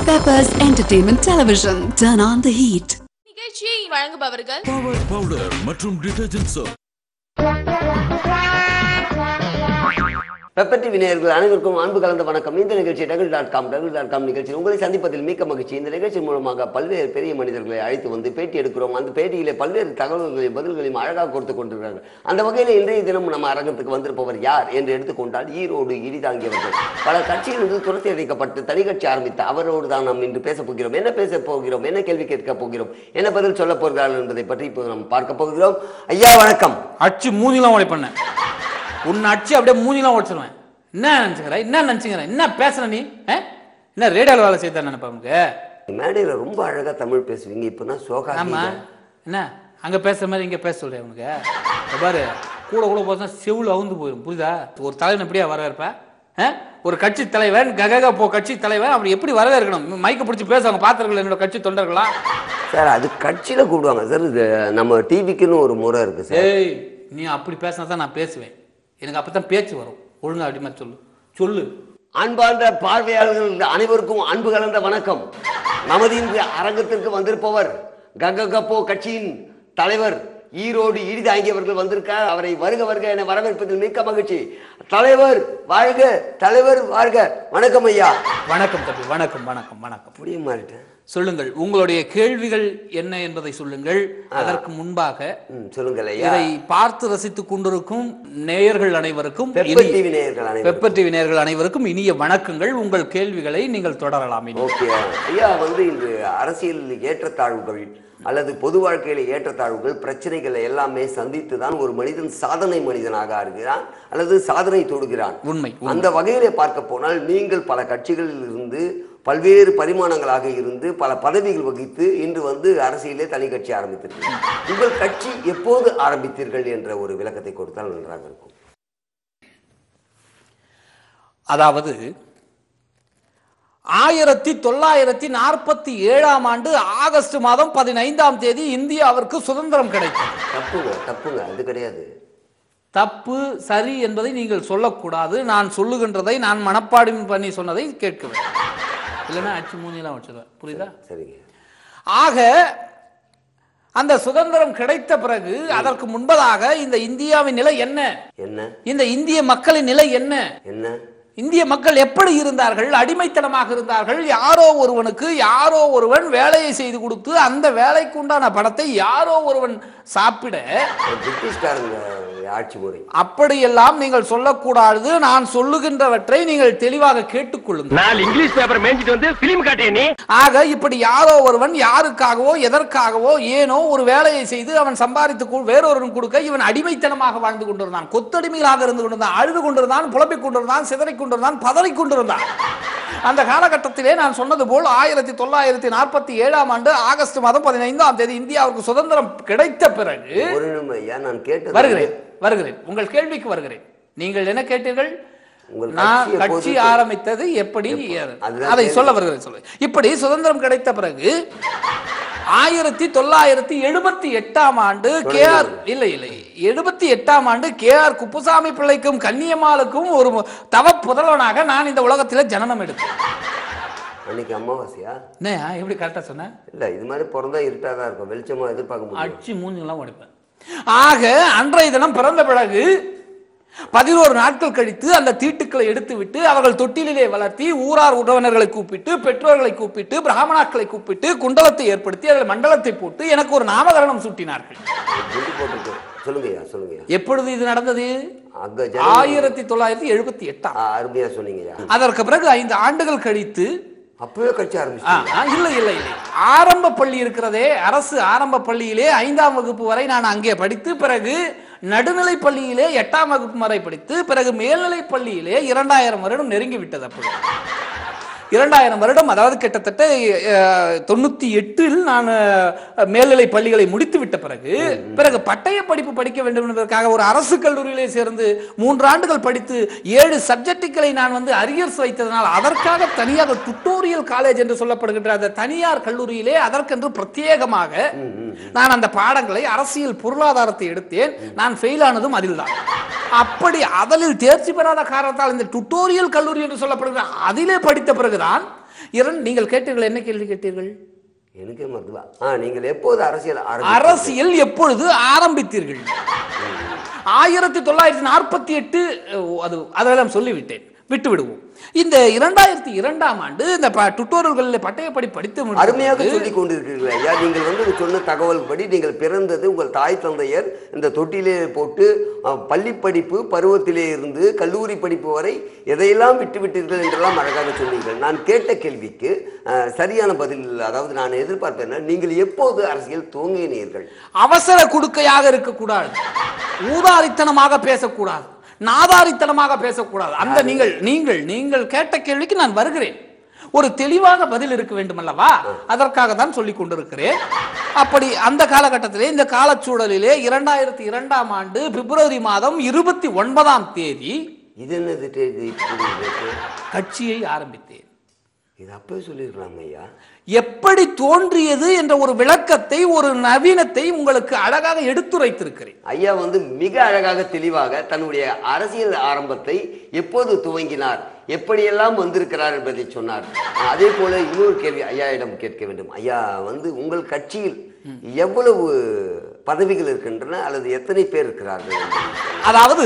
Peppers Entertainment Television. Turn on the heat. நிகழ்ச்சியை வழங்குபவர்கள் power powder மற்றும் டிடர்ஜென்ட் சோப் பெப்பர் டிவி நேயர்கள் அனைவருக்கும் அன்பு கலந்த வணக்கம் இந்த நிகழ்ச்சி double dot com double dot com நிகழ்ச்சி உங்களை சந்திப்பதில் மிக்க மகிழ்ச்சி இந்த நிகழ்ச்சி மூலமாக பல்வேறு பெரிய மனிதர்களை அழைத்து வந்து பேட்டி எடுக்கிறோம் அந்த பேட்டியிலே பல்வேறு தகவல்களையும் பதில்களையும் அழகாக கொடுத்து கொண்டிருக்கிறார்கள் அந்த வகையில் இன்றைய தினம் நம்ம அரங்கத்துக்கு வந்திருப்பவர் யார் என்று எடுத்துக்கொண்டால் ஈரோடு இடிதாங்கியவர்கள் பல கட்சியிலிருந்து துரத்தி அடைக்கப்பட்டு தனி கட்சி ஆரம்பித்த அவரோடு தான் நாம் இன்று பேச போகிறோம் என்ன பேச போகிறோம் என்ன கேள்வி கேட்க போகிறோம் என்ன பதில் சொல்ல போகிறார்கள் என்பதை பற்றி இப்போ நாம் பார்க்க போகிறோம் ஐயா வணக்கம் அடிச்சு மூஞ்சிலாம் உடைப்பண்ண உன்னை அடிச்சு அப்படியே மூஞ்சிலாம் உடைச்சிருவேன் என்ன நினச்சிக்கிற என்ன நினச்சிக்கிற என்ன பேசுற நீ ஆ? என்ன ரேடியோவில் வேலை செய்தான் நினைப்பா உனக்கு மேடையில் ரொம்ப அழகா தமிழ் பேசுவீங்க இப்போனா சோகா ஆமா என்ன அங்க பேசுற மாதிரி இங்க பேச சொல்றேன் உனக்கு இங்க பாரு கூட கூட போசா செவுள் அவுந்து போயிடும் புரியுதா ஒரு தலைவன் எப்படியா வரவேற்ப ஆ? ஒரு கட்சி தலைவன் ககக போ கட்சி தலைவன் அப்படி எப்படி வரவேற்கணும் மைக்க பிடிச்சி பேசுவாங்க பாத்திரங்கள் என்னோட கட்சி தொண்டர்களா சார் அது கட்சியில கூப்பிடுவாங்க சார் இது நம்ம டிவிக்குன்னு ஒரு முறை இருக்கு சார் ஏய் நீ அப்படி பேசினா தான் நான் பேசுவேன் எனக்கு அப்பதான் பேச்சு வரும் ஒழுங்கா அப்படி மாதிரி சொல்லு சொல்லு அன்பார்ந்த பார்வையாளர்கள் அனைவருக்கும் அன்பு கலந்த வணக்கம் நமது இந்த அரங்கத்திற்கு வந்திருப்பவர் கககப்போ கட்சியின் தலைவர் ஈரோடு இடிதாங்கியவர்கள் வந்திருக்கார் அவரை வருக வருக என வரவேற்பதில் மிக்க மகிழ்ச்சி தலைவர் வாழ்க தலைவர் வாழ்க வணக்கம் ஐயா வணக்கம் தம்பி வணக்கம் வணக்கம் வணக்கம் அப்படியே மாறிட்டேன் சொல்லுங்கள் உங்களுடைய கேள்விகள் என்ன என்பதை சொல்லுங்கள் அதற்கு முன்பாக ம், சொல்லுங்கள் ஐயா இதை பார்த்து ரசித்துக் கொண்டிருக்கும் நேயர்கள் அனைவருக்கும் பெப்பர் இனி- டிவி நேயர்கள் அனைவரும் பெப்பர் டிவி நேயர்கள் அனைவருக்கும் இனிய வணக்கங்கள் உங்கள் கேள்விகளை நீங்கள் தொடரலாம் இனி. ஓகே ஐயா வந்து இன்று அரசியல் ஏற்றத்தாழ்வுகள் அல்லது பொது வாழ்க்கையில ஏற்றத்தாழ்வுகள் பிரச்சனைகளை எல்லாமே சந்தித்து தான் ஒரு மனிதன் சாதனை மனிதனாக இருக்கிறான் அல்லது சாதனை தொடுகிறான் உண்மை, உண்மை. அந்த வகையிலே பார்க்க போனால் நீங்கள் பல கட்சிகளில் இருந்து பல்வேறு பரிமாணங்களாக இருந்து பல பதவிகள் வகித்து இன்று வந்து அரசியலே தனி கட்சி ஆரம்பித்திருக்கிறீர்கள் உங்கள் கட்சி எப்போது ஆரம்பித்தீர்கள் என்ற ஒரு விளக்கத்தை கொடுத்தால் நன்றாக இருக்கும் அதாவது ஆயிரத்தி தொள்ளாயிரத்தி நாற்பத்தி ஏழாம் ஆண்டு ஆகஸ்ட் மாதம் பதினைந்தாம் தேதி இந்தியாவிற்கு சுதந்திரம் கிடைக்கும் தப்புங்க தப்புங்க அது கிடையாது தப்பு சரி என்பதை நீங்கள் சொல்லக்கூடாது நான் சொல்லுகின்றதை நான் மனப்பாடம் பண்ணி சொன்னதை கேட்க வேண்டும் இல்லைன்னா அடிச்சு மூஞ்சிலாம் வச்சிருவேன் புரியுதா சரிங்க ஆக அந்த சுதந்திரம் கிடைத்த பிறகு அதற்கு முன்பதாக இந்த இந்தியாவின் நிலை என்ன என்ன இந்த இந்திய மக்களின் நிலை என்ன என்ன இந்திய மக்கள் எப்படி இருந்தார்கள் அடிமைத்தனமாக இருந்தார்கள் யாரோ ஒருவனுக்கு யாரோ ஒருவன் வேலையை செய்து கொடுத்து அந்த வேலைக்கு உண்டான பணத்தை யாரோ ஒருவன் சாப்பிட பிரிட்டிஷ்காரங்க ஆட்சி முறை அப்படியெல்லாம் நீங்கள் சொல்லக்கூடாது நான் சொல்லுகின்றவற்றை நீங்கள் தெளிவாக கேட்டுக்கொள்ளுங்கள் நாலு இங்கிலீஷ் பேப்பர் மேய்ஞ்சிட்டு வந்து பிலிம் காட்டிய நீ ஆக இப்படி யாரோ ஒருவன் யாருக்காகவோ எதற்காகவோ ஏனோ ஒரு வேலையை செய்து அவன் சம்பாதித்து கு- வேறொருவன் கொடுக்க இவன் அடிமைத்தனமாக வாழ்ந்து கொண்டிருந்தான் கொத்தடிமைகளாக இருந்து கொண்டிருந்தான் அழுது கொண்டிருந்தான் புலம்பிக் கொண்டிருந்தான் சிதறிக் கொண்டிருந்தான் பதறிக் கொண்டிருந்தான் அந்த காலகட்டத்திலே நான் சொன்னது போல் ஆயிரத்தி தொள்ளாயிரத்தி நாற்பத்தி ஏழாம் ஆண்டு ஆகஸ்ட் மாதம் பதினைந்தாம் தேதி இந்தியாவுக்கு சுதந்திரம் கிடைத்த பிறகு ஒரு நிமிடம் ஐயா நான் கேட்டது வருகிறேன் வருகிறேன் உங்கள் கேள்விக்கு வருகிறேன் நீங்கள் என்ன கேட்டீர்கள் உங்கள் நான் கட்சி எப்போது கட்சி தோ- ஆரம்பித்தது எப்படி அதுதான் அதை கேள்வி. சொல்ல வருகிறேன் சொல்ல இப்படி சுதந்திரம் கிடைத்த பிறகு ஆயிரத்தி தொள்ளாயிரத்தி எழுபத்தி எட்டாம் ஆண்டு கே ஆர் இல்லை இல்லை எழுபத்தி எட்டாம் ஆண்டு கே ஆர் குப்புசாமி பிள்ளைக்கும் கன்னியம்மாளுக்கும் ஒரு தவ புதல்வனாக நான் இந்த உலகத்தில் ஜனனம் எடுத்தேன் அன்னைக்கு அமாவாசையா என்ன எப்படி கரெக்டா சொன்னேன் இல்ல இது மாதிரி பிறந்தா இருட்டா தான் இருக்கும் வெளிச்சமா எதிர்பார்க்க முடியும் அடிச்சு மூஞ்சிலாம் உடைப்பேன் ஆக அன்றைய தினம் பிறந்த பிறகு பதினோரு நாட்கள் கழித்து அந்த தீட்டுக்களை எடுத்துவிட்டு அவர்கள் தொட்டிலே வளர்த்தி ஊரார் உறவினர்களை கூப்பிட்டு பெற்றோர்களை கூப்பிட்டு பிராமணாக்களை கூப்பிட்டு குண்டலத்தை ஏற்படுத்தி அதில் மண்டலத்தை போட்டு எனக்கு ஒரு நாமகரணம் சூட்டினார்கள் குண்டு போட்டுருக்கு சொல்லுங்க ஐயா சொல்லுங்க ஐயா எப்பொழுது இது நடந்தது அங்க ஜனவரி- ஆயிரத்தி தொள்ளாயிரத்தி எழுபத்தி எட்டாம் ஆ, அருமையா சொன்னீங்க ஐயா அதற்கு பிறகு ஐந்து ஆண்டுகள் கழித்து அப்பவே கட்சி ஆ, ஆரம்பிச்சிட்டீங்க ஆ, இல்லை இல்லை இல்லை ஆரம்ப பள்ளி இருக்கிறதே அரசு ஆரம்ப பள்ளியிலே ஐந்தாம் வகுப்பு வரை நான் அங்கே படித்து பிறகு நடுநிலை பள்ளியிலே எட்டாம் வகுப்பு வரை படித்து பிறகு மேல்நிலை பள்ளியிலே இரண்டாயிரம் வருடம் நெருங்கி விட்டது அப்பொழுது இரண்டாயிரம் வருடம் அதாவது கிட்டத்தட்ட அஹ், தொண்ணூத்தி எட்டில் நான் அஹ், மேல்நிலை பள்ளிகளை முடித்து விட்ட பிறகு பிறகு பட்டய படிப்பு படிக்க வேண்டும் என்பதற்காக ஒரு அரசு கல்லூரியிலே சேர்ந்து மூன்று ஆண்டுகள் படித்து ஏழு சப்ஜெக்டுகளை நான் வந்து அரியர்ஸ் வைத்ததனால் அதற்காக தனியாக டுட்டோரியல் காலேஜ் என்று சொல்லப்படுகின்ற அந்த தனியார் கல்லூரியிலே அதற்கென்று பிரத்யேகமாக நான் அந்த பாடங்களை அரசியல் பொருளாதாரத்தை எடுத்தேன் நான் ஃபெயில் ஆனதும் அதில்தான் அப்படி அதலில் தேர்ச்சி பெறாத காரணத்தால் இந்த டுட்டோரியல் கல்லூரி என்று சொல்லப்படுகிற அதிலே படித்த பிறகுதான் இரண்டு நீங்கள் கேட்டீர்கள் என்ன கேள்வி கேட்டீர்கள் எனக்கே மருத்துவா ஆ நீங்கள் எப்போது அரசியல் ஆரம்பித்தீர்கள்? அரசியல் எப்பொழுது ஆரம்பித்தீர்கள் ஆயிரத்தி தொள்ளாயிரத்தி நாற்பத்தி எட்டு அது அதெல்லாம் சொல்லிவிட்டேன் விட்டு விடுவோம் இந்த இரண்டாயிரத்தி இரண்டாம் ஆண்டு இந்த டுட்டோரியல்களில் பட்டயப்படி படித்து முடித்த அருமையாக பிறகு சொல்லிக் கொண்டிருக்கிறீர்கள் ஐயா நீங்கள் வந்து சொன்ன தகவல் படி நீங்கள் பிறந்தது உங்கள் தாய் தந்தையர் இந்த தொட்டிலே போட்டு அஹ், பள்ளி படிப்பு பருவத்திலே இருந்து கல்லூரி படிப்பு வரை எதையெல்லாம் விட்டுவிட்டீர்கள் என்றெல்லாம் அழகாக சொன்னீர்கள் நான் கேட்ட கேள்விக்கு அஹ், சரியான பதில் அதாவது நான் எதிர்பார்ப்பேன் நீங்கள் எப்போது அரசியல் துவங்கினீர்கள் அவசர குடுக்கையாக இருக்கக்கூடாது ஊதாரித்தனமாக பேசக்கூடாது நாதாரித்தனமாக பேசக்கூடாது அந்த நீங்கள் நீங்கள் நீங்கள் கேட்ட கேள்விக்கு நான் வருகிறேன் ஒரு தெளிவாக பதில் இருக்க வேண்டும் அல்லவா அதற்காக தான் சொல்லிக் கொண்டிருக்கிறேன் அப்படி அந்த காலகட்டத்திலே இந்த காலச்சூழலிலே இரண்டாயிரத்தி இரண்டாம் ஆண்டு பிப்ரவரி மாதம் இருபத்தி ஒன்பதாம் தேதி இது என்னது டே- இது இப்படி இருக்கு? கட்சியை ஆரம்பித்தேன் இது அப்பவே சொல்லியிருக்கலாம் ஐயா எப்படி தோன்றியது என்ற ஒரு விளக்கத்தை ஒரு நவீனத்தை உங்களுக்கு அழகாக எடுத்துரைத்திருக்கிறேன் ஐயா வந்து மிக அழகாக தெளிவாக தன்னுடைய அரசியல் ஆரம்பத்தை எப்போது துவங்கினார் எப்படியெல்லாம் வந்திருக்கிறார் என்பதை சொன்னார் அதே போல இன்னொரு கேள்வி ஐயாயிடம் கேட்க வேண்டும் ஐயா வந்து உங்கள் கட்சியில் எவ்வளவு பதவிகள் இருக்கின்றன அல்லது எத்தனை பேர் இருக்கிறார்கள் என்பதை சொல்லுங்கள். அதாவது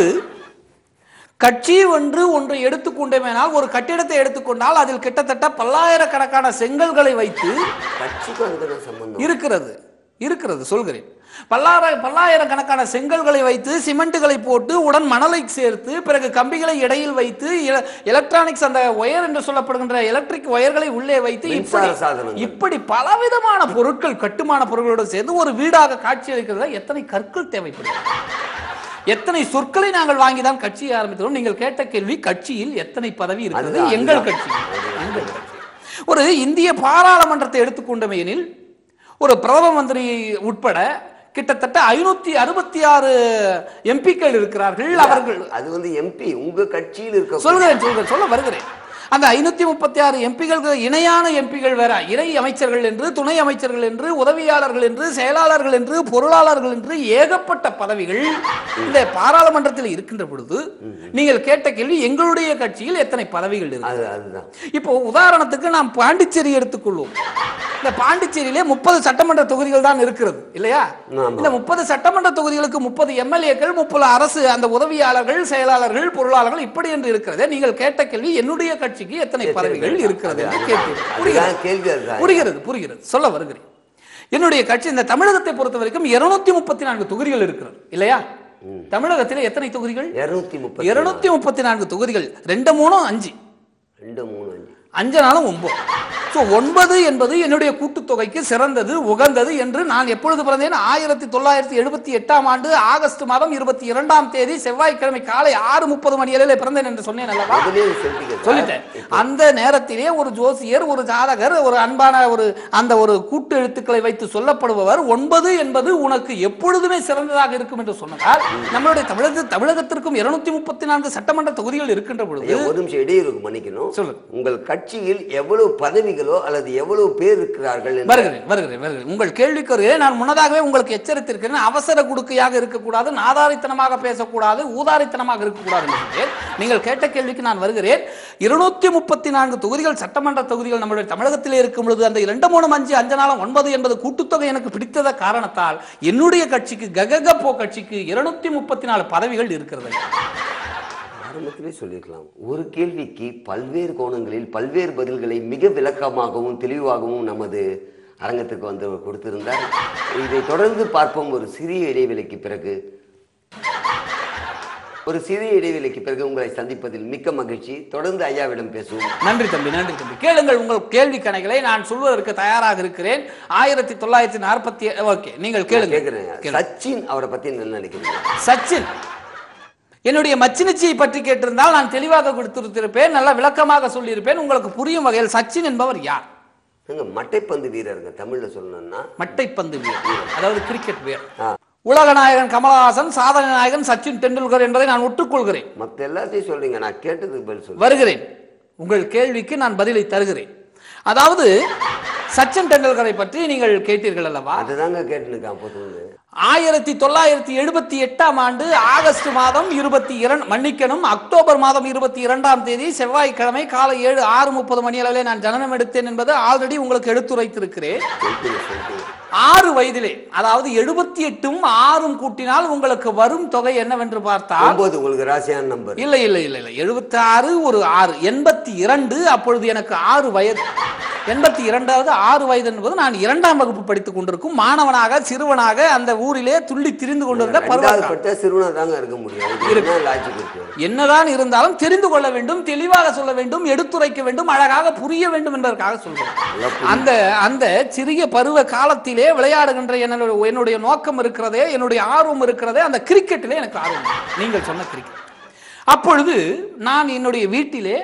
கட்சி ஒன்று ஒன்றை எடுத்துக்கொண்டோமேனால் ஒரு கட்டிடத்தை எடுத்துக்கொண்டால் அதில் கிட்டத்தட்ட பல்லாயிரக்கணக்கான செங்கல்களை வைத்து கட்சிக்கும் அதுக்கு என்ன சம்பந்தம் இருக்கிறது இருக்கிறது சொல்கிறேன் பல்லாயிரம் பல்லாயிரக்கணக்கான செங்கல்களை வைத்து சிமெண்ட்டுகளை போட்டு உடன் மணலை சேர்த்து பிறகு கம்பிகளை இடையில் வைத்து எலக்ட்ரானிக்ஸ் அந்த ஒயர் என்று சொல்லப்படுகின்ற எலக்ட்ரிக் ஒயர்களை உள்ளே வைத்து மின்சார இப்படி- சாதனங்கள். இப்படி பலவிதமான பொருட்கள் கட்டுமான பொருட்களோடு சேர்ந்து ஒரு வீடாக காட்சியளிக்கிறதுல எத்தனை கற்கள் தேவைப்படுகிறது எத்தனை சொற்களை நாங்கள் வாங்கி தான் கட்சியை ஆரம்பித்தோம் நீங்கள் கேட்ட கேள்வி கட்சியில் எத்தனை பதவி இருக்கிறது அதுதான், எங்கள் அதுதான். கட்சி எங்கள் கட்சி ஒரு இந்திய பாராளுமன்றத்தை எடுத்துக்கொண்டோமே எனில் ஒரு பிரதம மந்திரி உட்பட கிட்டத்தட்ட ஐநூத்தி அறுபத்தி ஆறு எம்பிக்கள் இருக்கிறார்கள் அவர்கள் அது வந்து எம்பி உங்க கட்சியில் இருக்க சொல்கிறேன் சொல்கிறேன் சொல்ல வருகிறேன் அந்த ஐநூத்தி முப்பத்தி ஆறு எம்பிகள் இணையான எம்பிகள் வேற இணை அமைச்சர்கள் என்று துணை அமைச்சர்கள் என்று உதவியாளர்கள் என்று செயலாளர்கள் என்று பொருளாளர்கள் என்று ஏகப்பட்ட பதவிகள் இந்த பாராளுமன்றத்தில் இருக்கின்ற பொழுது நீங்கள் கேட்ட கேள்வி எங்களுடைய கட்சியில் எத்தனை பதவிகள் இருக்கு அது அதுதான் இப்போ உதாரணத்துக்கு நாம் பாண்டிச்சேரி எடுத்துக்கொள்வோம் இந்த பாண்டிச்சேரியிலே முப்பது சட்டமன்ற தொகுதிகள் தான் இருக்கிறது இல்லையா ஆமா. இந்த முப்பது சட்டமன்ற தொகுதிகளுக்கு முப்பது எம்எல்ஏக்கள் முப்பது அரசு அந்த உதவியாளர்கள் செயலாளர்கள் பொருளாளர்கள் இப்படி என்று இருக்கிறது நீங்கள் கேட்ட கேள்வி என்னுடைய கட்சிக்கு எத்தனை பதவிகள் இருக்கிறது என்று அதுதான். கேட்டீர்கள். அதுதான் புரிகிறது கேள்வி அதுதான். புரிகிறது புரிகிறது சொல்ல வருகிறேன் என்னுடைய கட்சி இந்த தமிழகத்தை பொறுத்த வரைக்கும் இருநூத்தி முப்பத்தி நான்கு தொகுதிகள் இருக்கிறது இல்லையா தமிழகத்தில் எத்தனை தொகுதிகள் இருநூத்தி முப்பத்தி இருநூத்தி முப்பத்தி நான்கு தொகுதிகள் ரெண்டு மூணு அஞ்சு ரெண்டு மூணு அஞ்சு அஞ்சு நாளும் ஒன்பது ஸோ ஒன்பது என்பது என்னுடைய கூட்டுத்தொகைக்கு சிறந்தது உகந்தது என்று நான் எப்பொழுது பிறந்தேன் ஆயிரத்தி தொள்ளாயிரத்தி எழுபத்தி எட்டாம் ஆண்டு ஆகஸ்ட் மாதம் இருபத்தி இரண்டாம் தேதி செவ்வாய்க்கிழமை காலை ஆறு முப்பது மணி அளவில் பிறந்தேன் என்று சொன்னேன் அல்லவா முதலே சொல்லிட்டீங்க சார். சொல்லிட்டேன் அந்த நேரத்திலே ஒரு ஜோசியர் ஒரு ஜாதகர் ஒரு அன்பான ஒரு அந்த ஒரு கூட்டு எழுத்துக்களை வைத்து சொல்லப்படுபவர் ஒன்பது என்பது உனக்கு எப்பொழுதுமே சிறந்ததாக இருக்கும் என்று சொன்னதால் நம்மளுடைய தமிழக தமிழகத்திற்கும் இருநூத்தி முப்பத்தி நான்கு சட்டமன்ற தொகுதிகள் இருக்கின்ற பொழுது ஐயா, ஒரு நிமிஷம் இடையூறுக்கு மன்னிக்கணும் சொல்லுங்க. உங்கள் கட்சியில் எவ்வளவு பதவிகளோ அல்லது எவ்வளவு பேர் இருக்கிறார்கள் என்று- வருகிறேன் வருகிறேன் வருகிறேன் உங்கள் கேள்விக்கு வருகிறேன் நான் முன்னதாகவே உங்களுக்கு எச்சரித்திருக்கிறேன் அவசர குடுக்கையாக இருக்கக்கூடாது நாதாரித்தனமாக பேசக்கூடாது ஊதாரித்தனமாக இருக்கக்கூடாது என்று சொன்னேன். நீங்கள் கேட்ட கேள்விக்கு நான் வருகிறேன் இருநூத்தி முப்பத்தி நான்கு தொகுதிகள் சட்டமன்ற தொகுதிகள் நம்மளுடைய தமிழகத்திலே இருக்கும் பொழுது அந்த இரண்டு மூணு அஞ்சு அஞ்சு நாளும் ஒன்பது என்பது கூட்டுத்தொகை எனக்கு பிடித்தத காரணத்தால் என்னுடைய கட்சிக்கு ககக போ கட்சிக்கு இருநூத்தி முப்பத்தி நாலு பதவிகள் இருக்கிறது ஆரம்பத்திலே சொல்லியிருக்கலாம் ஒரு கேள்விக்கு பல்வேறு கோணங்களில் பல்வேறு பதில்களை மிக விளக்கமாகவும் தெளிவாகவும் நமது அரங்கத்துக்கு வந்து கொடுத்திருந்தார் இதை தொடர்ந்து பார்ப்போம் ஒரு சிறிய இடைவேளைக்கு பிறகு ஒரு சிறிய இடைவேளைக்கு பிறகு உங்களை சந்திப்பதில் மிக்க மகிழ்ச்சி தொடர்ந்து ஐயாவிடம் பேசுவோம் நன்றி தம்பி நன்றி தம்பி கேளுங்கள் உங்கள் கேள்வி கணைகளை நான் சொல்வதற்கு தயாராக இருக்கிறேன் ஆயிரத்தி தொள்ளாயிரத்தி நாற்பத்தி ஓகே நீங்கள் கேளுங்க கேட்கிறேன் கேளுங்க. சச்சின் அவரை பத்தி என்ன நினைக்கிறீங்க சச்சின் என்னுடைய மச்சினிச்சியை பற்றி கேட்டிருந்தால் நான் தெளிவாக கொடுத்திருப்பேன் நல்ல விளக்கமாக சொல்லியிருப்பேன் உங்களுக்கு புரியும் வகையில் சச்சின் என்பவர் யார் எங்க மட்டைப்பந்து வீரருங்க தமிழ்ல சொல்லணும்னா மட்டைப்பந்து வீரர் அதாவது கிரிக்கெட் வீரர் ஆ, உலக நாயகன் கமலஹாசன் சாதனை நாயகன் சச்சின் டெண்டுல்கர் என்பதை நான் ஒற்றுக்கொள்கிறேன் மத்த எல்லாத்தையும் சொல்றீங்க நான் கேட்டதுக்கு பதில் சொல்றேன் வருகிறேன் உங்கள் கேள்விக்கு நான் பதிலை தருகிறேன் அதாவது சச்சின் டெண்டுல்கரை பற்றி நீங்கள் கேட்டீர்கள் அல்லவா அதுதாங்க கேட்டுனுக்கேன் அப்போது ஆயிரத்தி தொள்ளாயிரத்தி எழுபத்தி எட்டாம் ஆண்டு ஆகஸ்ட் மாதம் இருபத்தி இரண்டு மன்னிக்கணும் அக்டோபர் மாதம் இருபத்தி இரண்டாம் தேதி செவ்வாய்க்கிழமை காலை ஏழு ஆறு முப்பது மணி அளவிலே நான் ஜனனம் எடுத்தேன் என்பது ஆல்ரெடி உங்களுக்கு எடுத்துரைத்திருக்கிறேன் சொல்லிட்டீங்க சொல்லிட்டீங்க ஆறு வயதிலே அதாவது எழுபத்தி எட்டும் ஆறும் கூட்டினால் உங்களுக்கு வரும் தொகை என்னவென்று பார்த்தால் ஒன்பது உங்களுக்கு ராசியான நம்பர் இல்லை இல்லை இல்லை இல்லை எழுபத்தி ஆறு ஒரு ஆறு எண்பத்தி இரண்டு அப்பொழுது எனக்கு ஆறு வயது எண்பத்தி இரண்டாவது ஆறு வயது என்பது நான் இரண்டாம் வகுப்பு படித்துக் கொண்டிருக்கும் மாணவனாக சிறுவனாக அந்த ஊரிலே துள்ளி திரிந்து கொண்டிருந்த ரெண்டாவது பருவ பட்ட சிறுவனா தாங்க இருக்க முடியும் இதுக்கு என்ன லாஜிக் இருக்கு என்னதான் இருந்தாலும் தெரிந்து கொள்ள வேண்டும் தெளிவாக சொல்ல வேண்டும் எடுத்துரைக்க வேண்டும் அழகாக புரிய வேண்டும் என்பதற்காக சொல்கிறேன் அந்த அந்த சிறிய பருவ காலத்திலே விளையாடுகின்ற என்னுடைய என்னுடைய நோக்கம் இருக்கிறதே என்னுடைய ஆர்வம் இருக்கிறதே அந்த கிரிக்கெட்டிலே எனக்கு ஆர்வம் நீங்கள் சொன்ன கிரிக்கெட் அப்பொழுது நான் என்னுடைய வீட்டிலே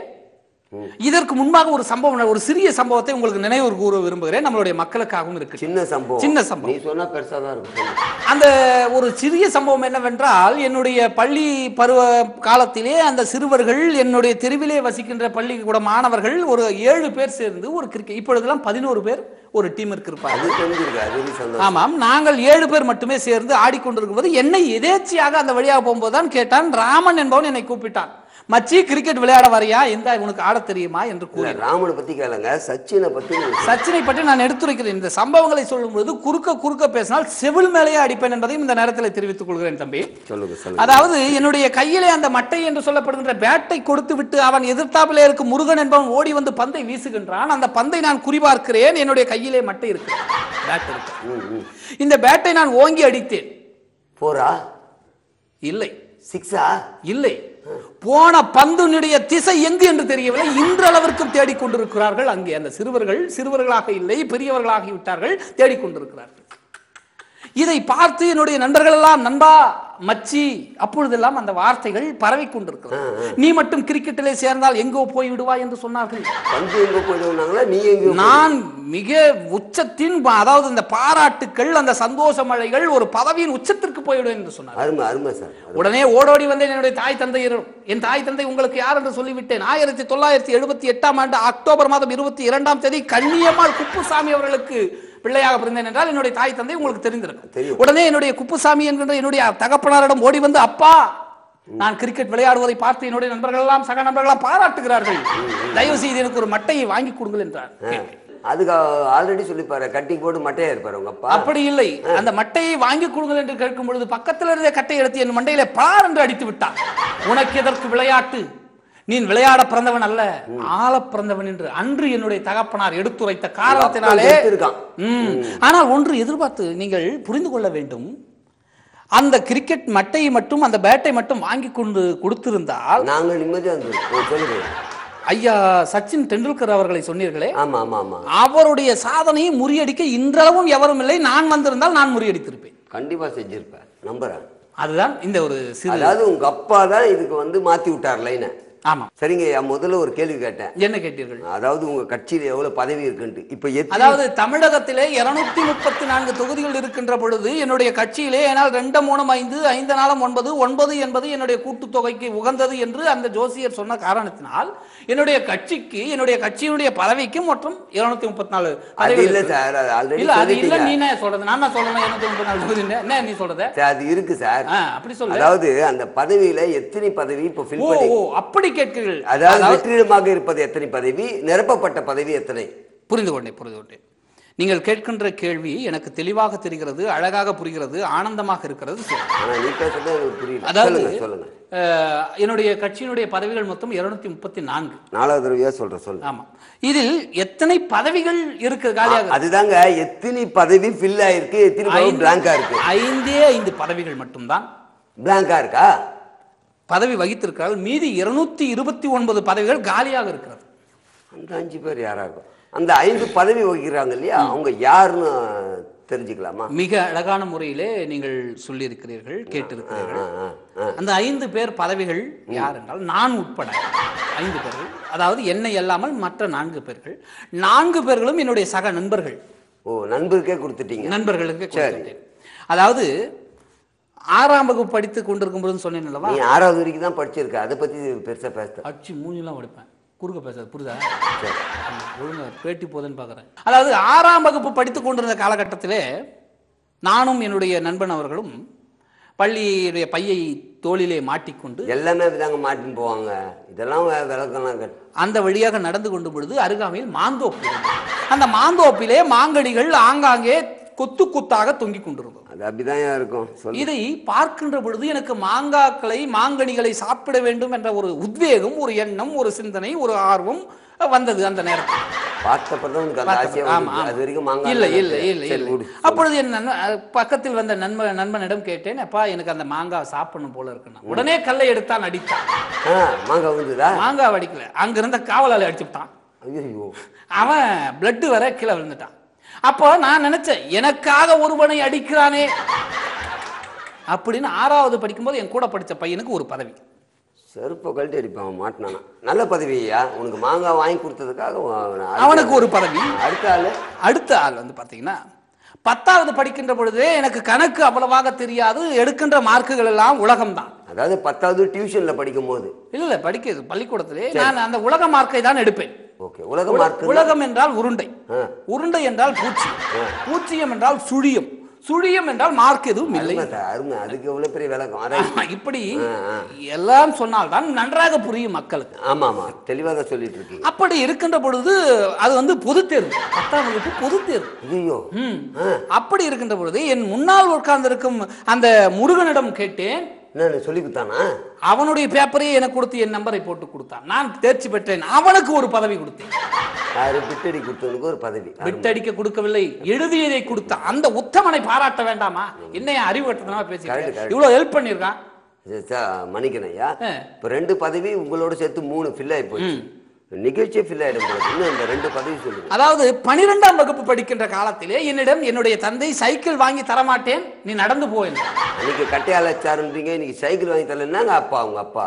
இதற்கு முன்பாக ஒரு சம்பவம் ஒரு சிறிய சம்பவத்தை உங்களுக்கு நினைவு கூற விரும்புகிறேன் நம்மளுடைய மக்களுக்காகவும் இருக்கு சின்ன சம்பவம் சின்ன சம்பவம். நீ சொன்னா பெருசா தான் இருக்கும் சொல்லு. அந்த ஒரு சிறிய சம்பவம் என்னவென்றால் என்னுடைய பள்ளி பருவ காலத்திலே அந்த சிறுவர்கள் என்னுடைய தெருவிலே வசிக்கின்ற பள்ளிக்கூட மாணவர்கள் ஒரு ஏழு பேர் சேர்ந்து ஒரு கிரிக்கெட் இப்பொழுதெல்லாம் பதினோரு பேர் ஒரு டீமிற்கு இருப்பாங்க அது தெரிஞ்சிருக்கு அது நீ சந்தோஷம் ஆமாம் நாங்கள் ஏழு பேர் மட்டுமே சேர்ந்து ஆடிக்கொண்டிருக்கும் போது என்னை எதேச்சியாக அந்த வழியாக போகும்போது தான் கேட்டான் ராமன் என்பவன் என்னை கூப்பிட்டான் மச்சி கிரிக்கெட் விளையாட வரியா இந்த உனக்கு ஆட தெரியுமா என்று இல்ல கூறி ராமனை பத்தி கேளுங்க சச்சினை பத்தி நீங்க சொல்லுங்க. சச்சினை பற்றி நான் எடுத்துரைக்கிறேன் இந்த சம்பவங்களை சொல்லும்போது குறுக்க குறுக்க பேசினால் செவில் மேலேயே அடிப்பேன் என்பதையும் இந்த நேரத்தில் தெரிவித்துக் கொள்கிறேன் தம்பி சொல்லுங்க சொல்லுங்க அதாவது என்னுடைய கையிலே அந்த மட்டை என்று சொல்லப்படுகின்ற பேட்டை கொடுத்து விட்டு அவன் எதிர்த்தாப்பிலே இருக்கும் முருகன் என்பவன் ஓடி வந்து பந்தை வீசுகின்றான் அந்த பந்தை நான் குறிபார்க்கிறேன் என்னுடைய கையிலே மட்டை இருக்கு பேட் இருக்கு ம், ம். இந்த பேட்டை நான் ஓங்கி அடித்தேன் போரா இல்லை சிக்ஸா இல்லை போன பந்தினுடைய திசை எங்கு என்று தெரியவில்லை இன்றளவிற்கும் தேடிக்கொண்டிருக்கிறார்கள் அங்கே அந்த சிறுவர்கள் சிறுவர்களாக இல்லை பெரியவர்களாகி விட்டார்கள் தேடிக்கொண்டிருக்கிறார்கள் இதை பார்த்து என்னுடைய நண்பர்கள் எல்லாம் நண்பா மச்சி அப்பொழுதெல்லாம் அந்த வார்த்தைகள் பரவி கொண்டிருக்கிறது நீ மட்டும் கிரிக்கெட்டிலே சேர்ந்தால் எங்கோ போய் விடுவாய் என்று சொன்னார்கள் பந்து எங்க போயிடுவாங்களா நீ எங்க நான் மிக உச்சத்தின் ப- அதாவது இந்த பாராட்டுக்கள் அந்த சந்தோஷ மழைகள் ஒரு பதவியின் உச்சத்திற்கு போய்விடும் என்று சொன்னார் அருமை அருமை சார் அருமை. உடனே ஓடோடி வந்தேன் என்னுடைய தாய் தந்தை என் தாய் தந்தை உங்களுக்கு யார் என்று சொல்லிவிட்டேன் ஆயிரத்தி தொள்ளாயிரத்தி எழுபத்தி எட்டாம் ஆண்டு அக்டோபர் மாதம் இருபத்தி இரண்டாம் தேதி கண்ணியம்மாள் குப்புசாமி அவர்களுக்கு பிள்ளையாக பிறந்தேன் என்றால் என்னுடைய தாய் தந்தை உங்களுக்கு தெரிந்திருக்கும் தெரியும். உடனே என்னுடைய குப்புசாமி என்கின்ற என்னுடைய தகப்பனாரிடம் ஓடி வந்து அப்பா நான் கிரிக்கெட் விளையாடுவதை பார்த்து என்னுடைய நண்பர்கள் எல்லாம் சக நண்பர்கள் எல்லாம் பாராட்டுகிறார்கள் தயவு செய்து எனக்கு ஒரு மட்டையை வாங்கி கொடுங்கள் என்றார் ஆ. அதுக்கு ஆல்ரெடி சொல்லிப்பாரு கட்டி போட்டு மட்டையா இருப்பாரு உங்க அப்பா அப்படி இல்லை அந்த மட்டையை வாங்கி கொடுங்கள் என்று கேட்கும் பொழுது பக்கத்தில் இருந்த கட்டை எடுத்து என் மண்டையில பார் என்று அடித்து விட்டான் உனக்கு எதற்கு விளையாட்டு நீ விளையாட பிறந்தவன் அல்ல ஆள பிறந்தவன் என்று அன்று என்னுடைய தகப்பனார் எடுத்துரைத்த காரணத்தினாலே இருக்கான் ம். ஆனால் ஒன்று எதிர்பார்த்து நீங்கள் புரிந்து கொள்ள வேண்டும் அந்த கிரிக்கெட் மட்டையை மட்டும் அந்த பேட்டை மட்டும் வாங்கி கொண்டு கொடுத்திருந்தால் நாங்க நிம்மதியா இருந்தோம் சொல்லுங்க ஐயா சச்சின் டெண்டுல்கர் அவர்களை சொன்னீர்களே ஆமா ஆமா ஆமா அவருடைய சாதனையை முறியடிக்க இன்றளவும் எவரும் இல்லை நான் வந்திருந்தால் நான் முறியடித்திருப்பேன் கண்டிப்பா செஞ்சிருப்பேன் நம்புறேன் அதுதான் இந்த ஒரு சிறு அதாவது உங்க அப்பா தான் இதுக்கு வந்து மாத்தி விட்டார் லைனை ஆமா சரிங்க என் முதல்ல ஒரு கேள்வி கேட்டேன் என்ன கேட்டீர்கள் அதாவது உங்க கட்சியில எவ்வளவு பதவி இருக்குன்ட்டு இப்ப எத்தனை அதாவது தமிழகத்திலே இருநூத்தி முப்பத்தி நான்கு தொகுதிகள் இருக்கின்ற பொழுது என்னுடைய கட்சியிலே ஏனால் ரெண்டு மூணு ஐந்து ஐந்து நாளும் ஒன்பது ஒன்பது என்பது என்னுடைய கூட்டுத்தொகைக்கு உகந்தது என்று அந்த ஜோசியர் சொன்ன காரணத்தினால் என்னுடைய கட்சிக்கு என்னுடைய கட்சியினுடைய பதவிக்கு மொத்தம் இருநூத்தி முப்பத்தி நாலு அது இல்ல சார் அது ஆல்ரெடி இல்ல அது இல்ல சொல்லிட்டீங்க நீ என்ன சொல்றது நான் தான் சொல்றேன் இருநூத்தி முப்பத்தி நாலு தொகுதி என்ன நீ சொல்றது சார், அது இருக்கு சார் ஆ, அப்படி சொல்லு அதாவது அந்த பதவியில எத்தனை பதவி இப்ப ஃபில் ஓ பண்ணி ஓ அப்படி கேட்கிறீர்கள் அதாவது அதாவது வெற்றிடமாக இருப்பது எத்தனை பதவி நிரப்பப்பட்ட பதவி எத்தனை புரிந்து கொண்டேன் புரிந்து கொண்டேன் நீங்கள் கேட்கின்ற கேள்வி எனக்கு தெளிவாக தெரிகிறது அழகாக புரிகிறது ஆனந்தமாக இருக்கிறது சரி. ஆனா நீ பேசுறது எனக்கு புரியல அதாவது சொல்லுங்க சொல்லுங்க அஹ், என்னுடைய கட்சியினுடைய பதவிகள் மொத்தம் இருநூத்தி முப்பத்தி நான்கு நாலாவது தடவையா சொல்றேன் சொல்லுங்க ஆமா இதில் எத்தனை பதவிகள் இருக்கு காலியாக அதுதாங்க எத்தனை பதவி ஃபில் ஆயிருக்கு எத்தனை பதவி ஐந்து- பிளாங்கா இருக்கு ஐந்தே ஐந்து பதவிகள் மட்டும்தான் பிளாங்கா இருக்கா பதவி வகித்திருக்கிறார்கள் மீதி இருநூத்தி இருபத்தி ஒன்பது பதவிகள் காலியாக இருக்கிறது அந்த அஞ்சு பேர் யாரா இருக்கும் அந்த ஐந்து பதவி வகிக்கிறாங்க இல்லையா அவங்க யாருன்னு தெரிஞ்சுக்கலாமா மிக அழகான முறையிலே நீங்கள் சொல்லியிருக்கிறீர்கள் கேட்டிருக்கிறீர்கள் ஆ, ஆ, ஆ. அந்த ஐந்து பேர் பதவிகள் யார் என்றால் நான் உட்பட ஐந்து பேர்கள் அதாவது என்னை அல்லாமல் மற்ற நான்கு பேர்கள் நான்கு பேர்களும் என்னுடைய சக நண்பர்கள் ஓ நண்பருக்கே கொடுத்துட்டீங்க நண்பர்களுக்கு சரி. கொடுத்துட்டேன் அதாவது ஆறாம் வகுப்பு படித்து கொண்டிருக்கும் போது சொன்னேன் அல்லவா நீ ஆறாவது வரைக்கும் தான் படிச்சிருக்க அதை பத்தி பெருசா பேச அச்சு மூஞ்சிலாம் உடைப்பேன் குறுக்க பேசுறது புரியுதா ஒழுங்கா பேட்டி போதுன்னு பார்க்குறேன் அதாவது ஆறாம் வகுப்பு படித்துக் கொண்டிருந்த காலகட்டத்திலே நானும் என்னுடைய நண்பன் அவர்களும் பள்ளியுடைய பையை தோளிலே மாட்டிக்கொண்டு எல்லாமே அப்படிதாங்க மாட்டின்னு போவாங்க இதெல்லாம் வே- விளக்கம்லாம் கட்டு அந்த வழியாக நடந்து கொண்டு பொழுது அருகாமையில் மாந்தோப்பு இருந்தது. அந்த மாந்தோப்பிலே மாங்கடிகள் ஆங்காங்கே கொத்து கொத்தாக தொங்கிக் கொண்டிருந்தது அது அப்படிதான் இருக்கும் சொல்லு இதை பார்க்கின்ற பொழுது எனக்கு மாங்காக்களை மாங்கனிகளை சாப்பிட வேண்டும் என்ற ஒரு உத்வேகம் ஒரு எண்ணம் ஒரு சிந்தனை ஒரு ஆர்வம் வந்தது அந்த நேரத்தில் பார்த்தப்பதான் உனக்கு அந்த ஆசையா ஆமா, வந்துச்சு. ஆமா. அது வரைக்கும் மாங்காய் இல்ல தானே இல்ல தெரியும். இல்ல சரி, இல்ல விடு. அப்பொழுது என் நண்பன் அஹ், பக்கத்தில் வந்த நண்பன் நண்பனிடம் கேட்டேன் அப்பா எனக்கு அந்த மாங்காய் சாப்பிடணும் போல இருக்குன்னா உடனே கல்லை எடுத்தான் அடித்தான் ஆ, மாங்காய் விழுந்ததா மாங்காய் அடிக்கல அங்க இருந்த காவலாளி அடிச்சுட்டான் ஐயோ அவன் பிளட் வர கீழே விழுந்துட்டான் அப்போ நான் நினைச்சேன் எனக்காக ஒருவனை அடிக்கிறானே அப்படின்னு ஆறாவது படிக்கும்போது என் கூட படிச்ச பையனுக்கு ஒரு பதவி செருப்பை கழட்டி அடிப்பான் அவன் மாட்டினானா நல்ல பதவியா உனக்கு மாங்காய் வாங்கி கொடுத்ததுக்காக அவன் அடுத்த- அவனுக்கு ஒரு பதவி அடுத்த ஆளு அடுத்த ஆள் வந்து பாத்தீங்கன்னா பத்தாவது படிக்கின்ற பொழுதே எனக்கு கணக்கு அவ்வளவாக தெரியாது எடுக்கின்ற மார்க்குகள் எல்லாம் உலகம்தான் அதாவது பத்தாவது டியூஷன்ல படிக்கும் போது இல்ல இல்ல படிக்கிறது பள்ளிக்கூடத்திலே நான் அந்த உலக மார்க்கை தான் எடுப்பேன் ஓகே உலக உல- மார்க் உலகம் என்றால் உருண்டை ஆ. உருண்டை என்றால் பூச்சி பூச்சியம் என்றால் சுழியம் சுழியம் என்றால் மார்க் எதுவும் இல்லை அருமை சார், அருமை அதுக்கு எவ்வளவு பெரிய விளக்கம் அரை- ஆமா, இப்படி ஆ, ஆ. எல்லாம் சொன்னால்தான் நன்றாக புரியும் மக்களுக்கு ஆமா ஆமா தெளிவா தான் சொல்லிட்டு இருக்கீங்க அப்படி இருக்கின்ற பொழுது அது வந்து பொது தேர்வு பத்தாம் வகுப்பு பொது தேர்வு ஐயோ ம். அப்படி இருக்கின்ற பொழுது என் முன்னால் உட்கார்ந்திருக்கும் அந்த முருகனிடம் கேட்டேன் என்ன சொல்லி கொடுத்தானா அவனுடைய பேப்பரையே எனக்கு கொடுத்து என் நம்பரை போட்டு கொடுத்தான் நான் தேர்ச்சி பெற்றேன் அவனுக்கு ஒரு பதவி கொடுத்தேன் யாரு பிட்டடி கொடுத்தவனுக்கு ஒரு பதவி அருமை. விட்டடிக்க கொடுக்கவில்லை எழுதியதை கொடுத்தான் அந்த உத்தமனை பாராட்ட வேண்டாமா என்னைய அறிவு கட்டணமா Correct, பேசிக்கிறேன் correct. இவ்வளவு ஹெல்ப் பண்ணிருக்கான் சரி, சார், மன்னிக்கணும் ஐயா ஆ. இப்ப ரெண்டு பதவி உங்களோட சேர்த்து மூணு ஃபில் ஆகி போச்சு நிகழ்ச்சியே ஃபில் ஆயிடும் போல இருக்கு. இன்னும் இந்த ரெண்டு பதவி சொல்லுங்க அதாவது பனிரெண்டாம் வகுப்பு படிக்கின்ற காலத்திலே என்னிடம் என்னுடைய தந்தை சைக்கிள் வாங்கி தரமாட்டேன் நீ நடந்து போ என்றார். அன்னைக்கு கட்டையாளச்சாருன்றீங்க இன்னைக்கு சைக்கிள் வாங்கி தரலன்னாங்க அப்பா உங்க அப்பா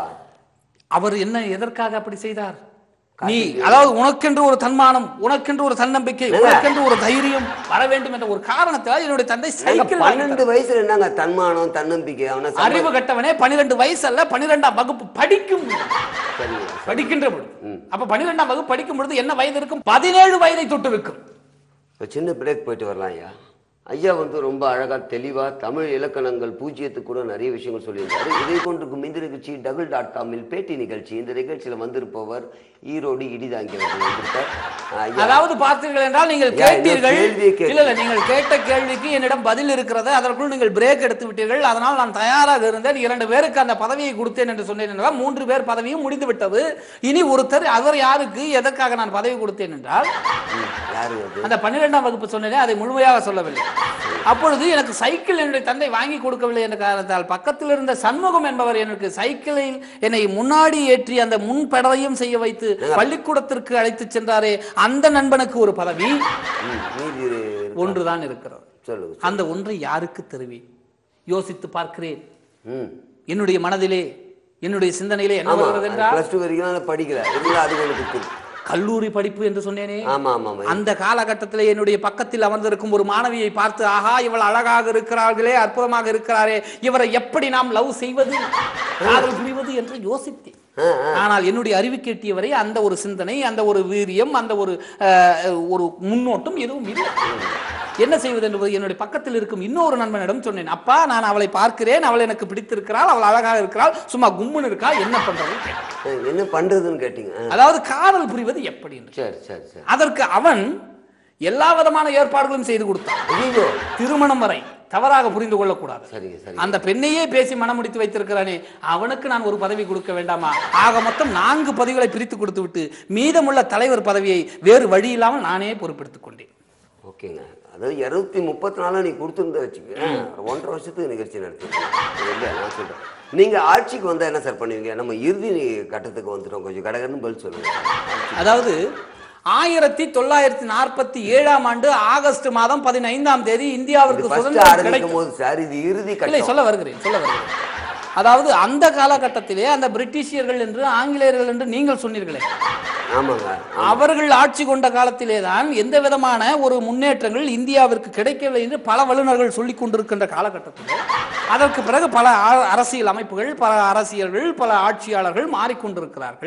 அவர் என்ன எதற்காக அப்படி செய்தார் நீ அதாவது உனக்கென்று ஒரு தன்மானம் உனக்கென்று ஒரு தன்னம்பிக்கை உனக்கென்று ஒரு தைரியம் வர வேண்டும் என்ற ஒரு காரணத்தால் என்னுடைய தந்தை நாங்க சைக்கிள் வாங்கி பன்னெண்டு வயசுல என்னங்க தன்மானம் தன்னம்பிக்கை அவனை சம்ம- அறிவு கட்டவனே பனிரெண்டு வயசு அல்ல பனிரெண்டாம் வகுப்பு படிக்கும் சரிங்க. படிக்கின்ற பொழுது அப்ப பனிரெண்டாம் வகுப்பு படிக்கும் பொழுது என்ன வயது இருக்கும் பதினேழு வயதை தொட்டு இருக்கும் ஒரு சின்ன பிரேக் போயிட்டு வரலாம் ஐயா ஐயா வந்து ரொம்ப அழகா தெளிவா தமிழ் இலக்கணங்கள் பூஜ்ஜியத்துக்கு கூட நிறைய விஷயங்கள் சொல்லியிருந்தாரு இதை கொண்டிருக்கும் இந்த நிகழ்ச்சி டபுள் டாட் காமில் பேட்டி நிகழ்ச்சி இந்த நிகழ்ச்சியில வந்திருப்பவர் ஈரோடு இடிதாங்கி அவர்கள் வந்திருக்கார் ஐயா அதாவது பார்த்தீர்கள் என்றால் நீங்கள் ஐயா, இன்னும் கேட்டீர்கள் கேள்வியே கேட்கல. இல்ல இல்ல நீங்கள் கேட்ட கேள்விக்கு என்னிடம் பதில் இருக்கிறது அதற்குள் நீங்கள் பிரேக் எடுத்து விட்டீர்கள் அதனால் நான் தயாராக இருந்தேன் இரண்டு பேருக்கு அந்த பதவியை கொடுத்தேன் என்று சொன்னேன் என்றால் மூன்று பேர் பதவியும் முடிந்து விட்டது இனி ஒருத்தர் அவர் யாருக்கு எதற்காக நான் பதவி கொடுத்தேன் என்றால் ம், யாரு அது அந்த பன்னிரெண்டாம் வகுப்பு சொன்னேனே அதை முழுமையாக சொல்லவில்லை அப்பொழுது எனக்கு சைக்கிள் என்னுடைய தந்தை வாங்கி கொடுக்கவில்லை என்ற காரணத்தால் பக்கத்தில் இருந்த சண்முகம் என்பவர் எனக்கு சைக்கிளில் என்னை முன்னாடி ஏற்றி அந்த முன் பெடலையும் செய்ய வைத்து பள்ளிக்கூடத்திற்கு அழைத்து சென்றாரே அந்த நண்பனுக்கு ஒரு பதவி ம், மீதி இருக்கு. ஒன்றுதான் இருக்கிறது சொல்லுங்க அந்த ஒன்றை யாருக்கு தருவேன் யோசித்து பார்க்கிறேன் ம் என்னுடைய மனதிலே என்னுடைய சிந்தனையிலே என்ன ஆமா வருகிறது என்றால் பிளஸ் டூ வரைக்கும் நான் படிக்கல இருந்தாலும் அது உங்களுக்கு தெரியும். கல்லூரி படிப்பு என்று சொன்னேனே ஆமா ஆமா ஆமா அந்த காலகட்டத்தில் என்னுடைய பக்கத்தில் அமர்ந்திருக்கும் ஒரு மாணவியை பார்த்து ஆஹா இவள் அழகாக இருக்கிறார்களே அற்புதமாக இருக்கிறாரே இவரை எப்படி நாம் லவ் செய்வது காதல் புரிவது என்று யோசித்தேன் ஆ, ஆனால் என்னுடைய அறிவு கேட்டியவரை அந்த ஒரு சிந்தனை அந்த ஒரு வீரியம் அந்த ஒரு அஹ், ஒரு முன்னோட்டம் எதுவும் இல்லை என்ன செய்வது என்பது என்னுடைய பக்கத்தில் இருக்கும் இன்னொரு நண்பனிடம் சொன்னேன் அப்பா நான் அவளை பார்க்கிறேன் அவள் எனக்கு பிடித்திருக்கிறாள் அவள் அழகாக இருக்கிறாள் சும்மா கும்முன்னு இருக்கா என்ன பண்றது கேட்டேன். ஆ, என்ன பண்றதுன்னு கேட்டீங்க ஆ, அதாவது காதல் புரிவது எப்படி என்று சரி சரி சரி அதற்கு அவன் எல்லா விதமான ஏற்பாடுகளும் செய்து கொடுத்தான் ஐயோ திருமணம் வரை தவறாக புரிந்து கொள்ளக்கூடாது சரிங்க சரி அந்த பெண்ணையே பேசி மனம் முடித்து வைத்திருக்கிறானே அவனுக்கு நான் ஒரு பதவி கொடுக்க வேண்டாமா ஆக மொத்தம் நான்கு பதவிகளை பிரித்து கொடுத்து விட்டு மீதமுள்ள தலைவர் பதவியை வேறு வழி இல்லாமல் நானே பொறுப்பெடுத்துக் கொண்டேன் ஓகேங்க அதாவது இருநூத்தி முப்பத்தி நாலு நீ கொடுத்துருந்த வச்சுக்க ஒன்றரை வருஷத்துக்கு நிகழ்ச்சி நடத்திருக்கீங்க இல்லை நான் சொல்றேன் நீங்க ஆட்சிக்கு வந்தா என்ன சார் பண்ணுவீங்க நம்ம இறுதி கட்டத்துக்கு வந்துட்டோம் கொஞ்சம் கடகடன்னு பதில் சொல்லுங்க அதாவது ஆயிரத்தி தொள்ளாயிரத்தி நாற்பத்தி ஏழாம் ஆண்டு ஆகஸ்ட் மாதம் பதினைந்தாம் தேதி இந்தியாவிற்கு ஃபர்ஸ்ட் சுதந்திரம் ஆரம்பிக்கும் கிடைக்கும் போது சார் இது இறுதி இல்லை கட்டம் சொல்ல வருகிறேன் சொல்ல வருகிறேன் அதாவது அந்த காலகட்டத்திலே அந்த பிரிட்டிஷியர்கள் என்று ஆங்கிலேயர்கள் என்று நீங்கள் சொன்னீர்களே ஆமாங்க அவர்கள் ஆட்சி கொண்ட காலத்திலே தான் எந்த விதமான ஒரு முன்னேற்றங்கள் இந்தியாவிற்கு கிடைக்கவில்லை என்று பல வல்லுநர்கள் சொல்லிக் கொண்டிருக்கின்ற காலகட்டத்தில் அதற்கு பிறகு பல ஆ- அரசியல் அமைப்புகள் பல அரசியல்கள் பல ஆட்சியாளர்கள் மாறிக்கொண்டிருக்கிறார்கள்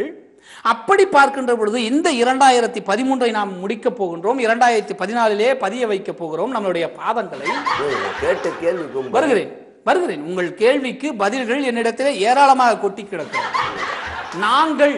அப்படி பார்க்கின்ற பொழுது இந்த இரண்டாயிரத்தி பதிமூன்றை நாம் முடிக்கப் போகின்றோம் இரண்டாயிரத்தி பதினாலிலே பதிய வைக்கப் போகிறோம் நம்மளுடைய பாதங்களை நான் கேட்ட கேள்விக்கும் வருகிறேன் வருகிறேன் உங்கள் கேள்விக்கு பதில்கள் என்னிடத்திலே ஏராளமாக கொட்டி கிடக்கிறது நாங்கள்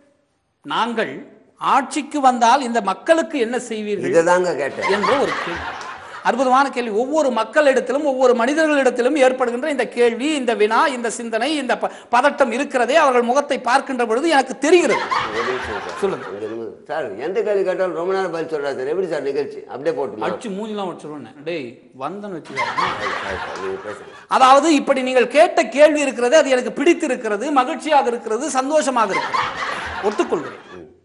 நாங்கள் ஆட்சிக்கு வந்தால் இந்த மக்களுக்கு என்ன செய்வீர்கள் இதை தாங்க கேட்டேன் என்ற ஒரு கேள்வி அற்புதமான கேள்வி ஒவ்வொரு மக்களிடத்திலும் ஒவ்வொரு மனிதர்களிடத்திலும் ஏற்படுகின்ற இந்த கேள்வி இந்த வினா இந்த சிந்தனை இந்த ப- பதட்டம் இருக்கிறதே அவர்கள் முகத்தை பார்க்கின்ற பொழுது எனக்கு தெரிகிறது ஒரு நிமிஷம் சார். சொல்லுங்க. இங்க இருந்து- சார் எந்த கேள்வி கேட்டாலும் ரொம்ப நேரம் பதில் சொல்றாரு சார் எப்படி சார் நிகழ்ச்சி அப்படியே போட்டுமா அடிச்சு மூஞ்சிலாம் வச்சிருவேன் டேய் வந்தன்னு வச்சுக்கோ சார், சார், நீங்க பேசுங்க அதாவது இப்படி நீங்கள் கேட்ட கேள்வி இருக்கிறது அது எனக்கு பிடித்திருக்கிறது மகிழ்ச்சியாக இருக்கிறது சந்தோஷமாக இருக்கிறது ஒத்துக்கொள்கிறேன்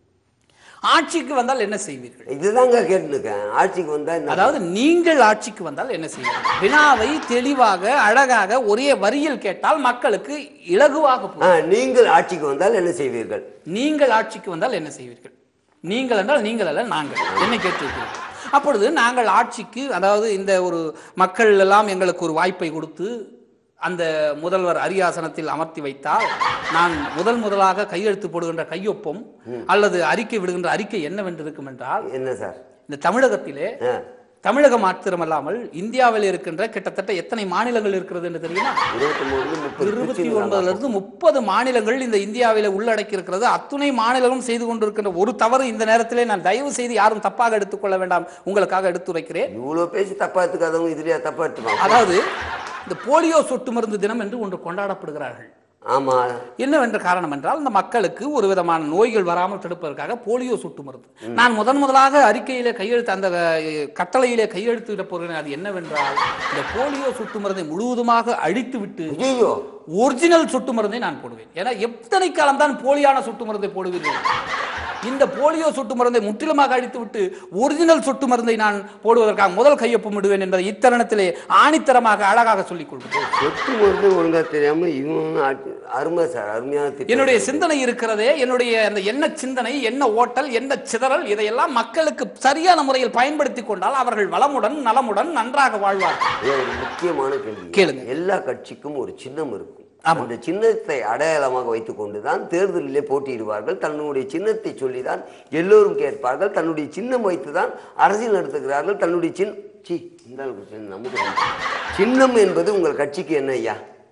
ஆட்சிக்கு வந்தால் என்ன செய்வீர்கள் இதுதாங்க கேட்டுருக்கேன் ஆட்சிக்கு வந்தா என்ன அதாவது நீங்கள் ஆட்சிக்கு வந்தால் என்ன செய்வீர்கள் வினாவை தெளிவாக அழகாக ஒரே வரியில் கேட்டால் மக்களுக்கு இலகுவாக ஆ, புரியும். நீங்கள் ஆட்சிக்கு வந்தால் என்ன செய்வீர்கள் நீங்கள் ஆட்சிக்கு வந்தால் என்ன செய்வீர்கள் நீங்கள் என்றால் நீங்கள் அல்ல நாங்கள் என்ன கேட்டிருக்கிறீர்கள் அப்பொழுது நாங்கள் ஆட்சிக்கு அதாவது இந்த ஒரு மக்கள் எல்லாம் எங்களுக்கு ஒரு வாய்ப்பை கொடுத்து அந்த முதல்வர் அரியாசனத்தில் அமர்த்தி வைத்தால் நான் முதல் முதலாக கையெழுத்து போடுகின்ற கையொப்பம் அல்லது அறிக்கை விடுகின்ற அறிக்கை என்னவென்று இருக்கும் என்றால் என்ன சார் இந்த தமிழகத்திலே ஆ, தமிழகம் மாத்திரமல்லாமல் இந்தியாவில் இருக்கின்ற கிட்டத்தட்ட எத்தனை மாநிலங்கள் இருக்கிறது என்று தெரியுமா இருபத்தி மூணு முப்பது இருபத்தி பிரிச்சுங்களாமா? ஒன்பதுல இருந்து முப்பது மாநிலங்கள் இந்த இந்தியாவில உள்ளடக்கி இருக்கிறது அத்துணை மாநிலங்களும் செய்து கொண்டிருக்கின்ற ஒரு தவறு இந்த நேரத்திலே நான் தயவு செய்து யாரும் தப்பாக எடுத்துக்கொள்ள வேண்டாம் உங்களுக்காக எடுத்துரைக்கிறேன் இவ்வளவு பேசி தப்பா எடுத்துக்காதவங்க இதுலயா தப்பா எடுத்துப்பாங்க அதாவது இந்த போலியோ சொட்டு மருந்து தினம் என்று ஒன்று கொண்டாடப்படுகிறார்கள் ஆமா என்னவென்ற காரணம் என்றால் இந்த மக்களுக்கு ஒரு விதமான நோய்கள் வராமல் தடுப்பதற்காக போலியோ சொட்டு மருந்து நான் முதன் முதலாக அறிக்கையிலே கையெழுத்து அந்த அஹ், கட்டளையிலே கையெழுத்திட போகிறேன் அது என்னவென்றால் இந்த போலியோ சொட்டு மருந்தை முழுவதுமாக அழித்து விட்டு ஐயோ ஒரிஜினல் சொட்டு மருந்தை நான் போடுவேன் ஏன்னா எத்தனை காலம் தான் போலியான சொட்டு மருந்தை போடுவீர்கள் இந்த போலியோ சொட்டு மருந்தை முற்றிலுமாக அழித்து விட்டு ஒரிஜினல் சொட்டு மருந்தை நான் போடுவதற்காக முதல் கையொப்பம் விடுவேன் என்பதை இத்தருணத்திலே ஆணித்தரமாக அழகாக சொல்லிக் கொள்கிறேன் சொத்து மருந்து ஒழுங்கா தெரியாம இவன் ஆட்சி- அருமை சார் அருமையான திட்டம். என்னுடைய சிந்தனை இருக்கிறதே என்னுடைய அந்த என்ன சிந்தனை என்ன ஓட்டல் என்ன சிதறல் இதையெல்லாம் மக்களுக்கு சரியான முறையில் பயன்படுத்தி கொண்டால் அவர்கள் வளமுடன் நலமுடன் நன்றாக வாழ்வார்கள் இது ஒரு முக்கியமான கேள்வி கேளுங்க. எல்லா கட்சிக்கும் ஒரு சின்னம் இருக்கும் ஆமா. அந்த சின்னத்தை அடையாளமாக வைத்துக் கொண்டுதான் தேர்தலிலே போட்டியிடுவார்கள் தன்னுடைய சின்னத்தை சொல்லிதான் எல்லோரும் கேட்பார்கள் தன்னுடைய சின்னம் வைத்துதான் அரசியல் நடத்துகிறார்கள் தன்னுடைய சின் சி இந்த அளவுக்கு சின்னம் நமக்கு வேண்டாம். சின்னம் என்பது உங்கள் கட்சிக்கு என்ன ஐயா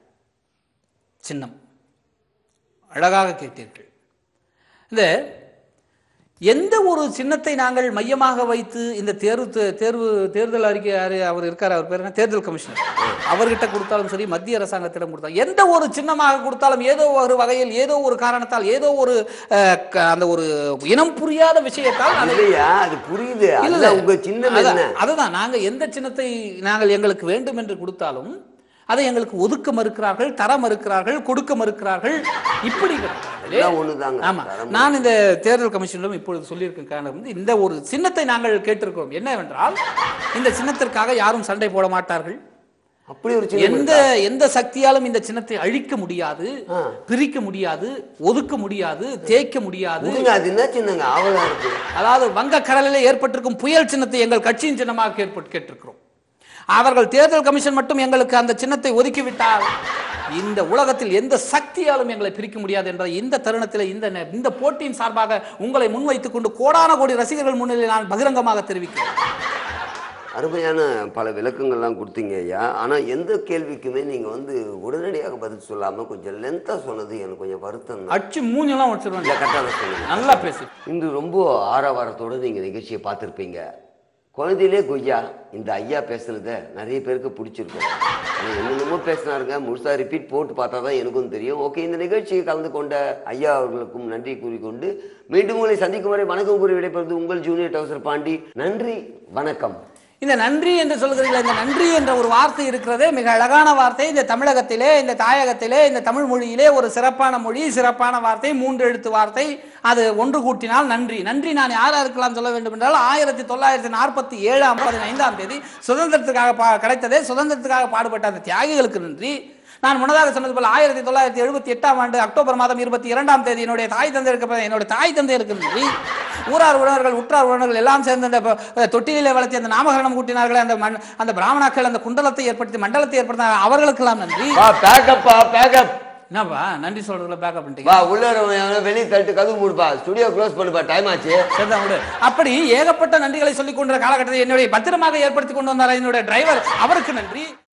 சின்னம் அழகாக கேட்டீர்கள் இந்த எந்த ஒரு சின்னத்தை நாங்கள் மையமாக வைத்து இந்த தேர்வு தே- தேர்வு தேர்தல் அறிக்கை யாரு அவர் இருக்கார் அவர் பேர் என்ன தேர்தல் கமிஷனர் அவர்கிட்ட கொடுத்தாலும் சரி மத்திய அரசாங்கத்திடம் கொடுத்தாலும் எந்த ஒரு சின்னமாக கொடுத்தாலும் ஏதோ ஒரு வகையில் ஏதோ ஒரு காரணத்தால் ஏதோ ஒரு அஹ், க- அந்த ஒரு இனம் புரியாத விஷயத்தால் அதை இல்லையா அது புரியுது இல்ல, அல்ல இல்ல. உங்க சின்னம் அதான், என்ன அதுதான் நாங்க எந்த சின்னத்தை நாங்கள் எங்களுக்கு வேண்டும் என்று கொடுத்தாலும் அதை எங்களுக்கு ஒதுக்க மறுக்கிறார்கள் தர மறுக்கிறார்கள் கொடுக்க மறுக்கிறார்கள் இப்படி இருக்கிறார்களே. எல்லாம் ஒண்ணுதாங்க. ஆமா தர நான் இந்த தேர்தல் கமிஷனிடம் இப்பொழுது சொல்லியிருக்கேன் காரணம் வந்து இந்த ஒரு சின்னத்தை நாங்கள் கேட்டிருக்கிறோம் என்னவென்றால் இந்த சின்னத்திற்காக யாரும் சண்டை போட மாட்டார்கள் அப்படி ஒரு சின்னம் எந்த இருக்கா? எந்த சக்தியாலும் இந்த சின்னத்தை அழிக்க முடியாது ஆ. பிரிக்க முடியாது ஒதுக்க முடியாது தேய்க்க முடியாது விடுங்க, அது என்ன சின்னங்க ஆவலா இருக்கு அதாவது வங்க கடலிலே ஏற்பட்டிருக்கும் புயல் சின்னத்தை எங்கள் கட்சியின் சின்னமாக ஏற்பட்டு கேட்டிருக்கிறோம் அவர்கள் தேர்தல் கமிஷன் மட்டும் எங்களுக்கு அந்த சின்னத்தை ஒதுக்கிவிட்டால் இந்த உலகத்தில் எந்த சக்தியாலும் எங்களை பிரிக்க முடியாது என்ற இந்த தருணத்தில் இந்த நே- இந்த போட்டியின் சார்பாக உங்களை முன்வைத்துக் கொண்டு கோடான கோடி ரசிகர்கள் முன்னிலையில் நான் பகிரங்கமாக தெரிவிக்கிறேன் அருமையான பல விளக்கங்கள்லாம் கொடுத்தீங்க ஐயா ஆனா எந்த கேள்விக்குமே நீங்க வந்து உடனடியாக பதில் சொல்லாம கொஞ்சம் லென்த்தா சொன்னது எனக்கு கொஞ்சம் வருத்தம் தான். அச்சு மூஞ்செல்லாம் வச்சிருவேன் இல்ல கரெக்டாக சொன்னீங்க நல்லா பேசு இன்று ரொம்ப ஆரவாரத்தோட நீங்க நிகழ்ச்சியை பார்த்துருப்பீங்க குழந்தையிலே கொய்யா இந்த ஐயா பேசுனத நிறைய பேருக்கு பிடிச்சிருக்கும் ஆனா என்னென்னமோ பேசினாருங்க முழுசா ரிப்பீட் போட்டு பார்த்தா தான் எனக்கும் தெரியும் ஓகே இந்த நிகழ்ச்சியை கலந்து கொண்ட ஐயா அவர்களுக்கும் நன்றி கூறிக்கொண்டு மீண்டும் உங்களை சந்திக்கும் வரை வணக்கம் கூறி விடைபெறுவது உங்கள் ஜூனியர் டவுசர் பாண்டி நன்றி வணக்கம் இந்த நன்றி என்று சொல்கிறீர்கள் இந்த நன்றி என்ற ஒரு வார்த்தை இருக்கிறதே மிக அழகான வார்த்தை இந்த தமிழகத்திலே இந்த தாயகத்திலே இந்த தமிழ் மொழியிலே ஒரு சிறப்பான மொழி சிறப்பான வார்த்தை மூன்று எழுத்து வார்த்தை அது ஒன்று கூட்டினால் நன்றி நன்றி நான் யாரா இருக்கலாம் சொல்ல வேண்டும் என்றால் ஆயிரத்தி தொள்ளாயிரத்தி நாற்பத்தி ஏழாம் பதினைந்தாம் தேதி சுதந்திரத்துக்காக பா கிடைத்ததே சுதந்திரத்துக்காக பாடுபட்ட அந்த தியாகிகளுக்கு நன்றி நான் முன்னதாக சொன்னது போல ஆயிரத்தி தொள்ளாயிரத்தி எழுபத்தி எட்டாம் ஆண்டு அக்டோபர் மாதம் இருபத்தி இரண்டாம் தேதி என்னுடைய தாய் தந்தையருக்கு என்னுடைய தாய் தந்தையருக்கு நன்றி ஊரார் உறவர்கள் உற்றார் உறவினர்கள் எல்லாம் சேர்ந்து அந்த ப- தொட்டிலே வளர்த்தி அந்த நாமகரணம் கூட்டினார்களே அந்த மண் அந்த பிராமணாக்கள் அந்த குண்டலத்தை ஏற்படுத்தி மண்டலத்தை ஏற்படுத்தினார்கள் அவர்களுக்கெல்லாம் நன்றி பேக்கப்பா பேக்கப் என்னப்பா நன்றி சொல்றதுல பேக்கப் பண்ணிட்டீங்க வா உள்ள வரவன் வெளியே தள்ளிட்டு கதவு மூடுப்பா ஸ்டுடியோ க்ளோஸ் பண்ணுப்பா டைம் ஆச்சு சரிதான் விடு. அப்படி ஏகப்பட்ட நன்றிகளை சொல்லிக் கொண்ட காலகட்டத்தை என்னுடைய பத்திரமாக ஏற்படுத்தி கொண்டு வந்தார் என்னுடைய டிரைவர் அவருக்கு நன்றி